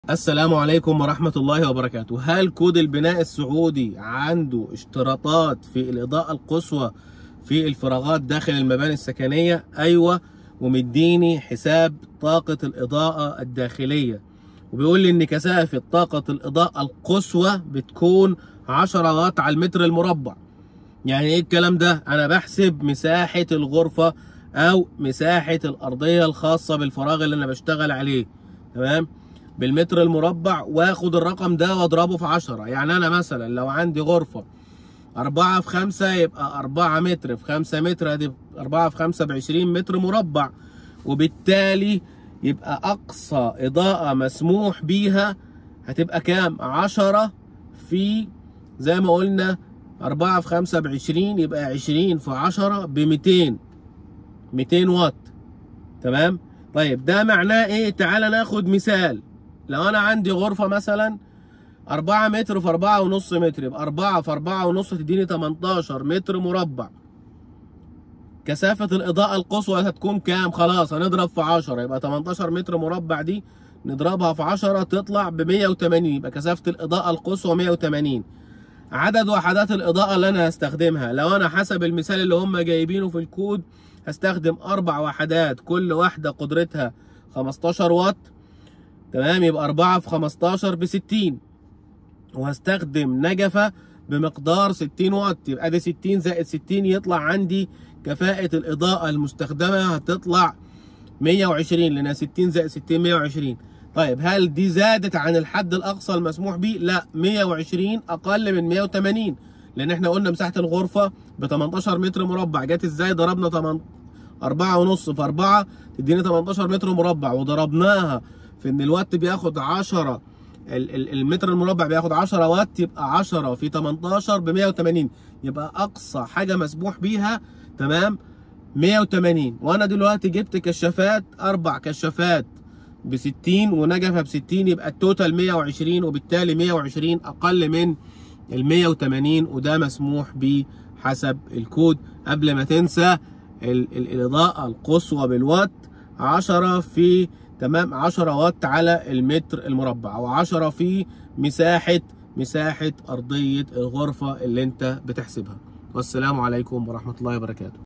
السلام عليكم ورحمة الله وبركاته هل كود البناء السعودي عنده اشتراطات في الإضاءة القصوى في الفراغات داخل المباني السكنية أيوة ومديني حساب طاقة الإضاءة الداخلية وبيقول لي إن كثافة طاقة الإضاءة القصوى بتكون 10 واط على المتر المربع يعني ايه الكلام ده انا بحسب مساحة الغرفة او مساحة الارضية الخاصة بالفراغ اللي انا بشتغل عليه تمام بالمتر المربع واخد الرقم ده واضربه في 10 يعني انا مثلا لو عندي غرفة أربعة في خمسة يبقى أربعة متر في خمسة متر ادي أربعة في خمسة بعشرين متر مربع وبالتالي يبقى أقصى إضاءة مسموح بيها هتبقى كام؟ عشرة في زي ما قلنا أربعة في خمسة بعشرين يبقى عشرين في عشرة بميتين ميتين واط تمام طيب ده معناه ايه تعالى ناخد مثال لو انا عندي غرفة مثلا أربعة متر في أربعة ونص متر يبقى أربعة في أربعة ونص تديني تمنتاشر متر مربع كثافة الإضاءة القصوى هتكون كام خلاص هنضرب في عشرة يبقى تمنتاشر متر مربع دي نضربها في عشرة تطلع بمية وتمانين يبقى كثافة الإضاءة القصوى مية وتمانين عدد وحدات الإضاءة اللي أنا هستخدمها لو أنا حسب المثال اللي هم جايبينه في الكود هستخدم أربع وحدات كل واحدة قدرتها 15 واط تمام يبقى 4 في 15 ب 60 وهستخدم نجفة بمقدار 60 واط يبقى دي 60 زائد 60 يطلع عندي كفاءة الإضاءة المستخدمة هتطلع 120 لأنها 60 زائد 60 120 طيب هل دي زادت عن الحد الاقصى المسموح به؟ لا 120 اقل من 180 لان احنا قلنا مساحه الغرفه ب 18 متر مربع جت ازاي ضربنا 8 4 ونص في 4 تديني 18 متر مربع وضربناها في ان الوات بياخد 10 المتر المربع بياخد 10 وات يبقى 10 في 18 ب 180 يبقى اقصى حاجه مسموح بيها تمام 180 وانا دلوقتي جبت كشافات اربع كشافات ب 60 ونجفه ب 60 يبقى التوتال 120 وبالتالي 120 اقل من ال 180 وده مسموح به حسب الكود قبل ما تنسى ال ال الاضاءه القصوى بالوات 10 في تمام 10 وات على المتر المربع او 10 في مساحه مساحه ارضيه الغرفه اللي انت بتحسبها والسلام عليكم ورحمه الله وبركاته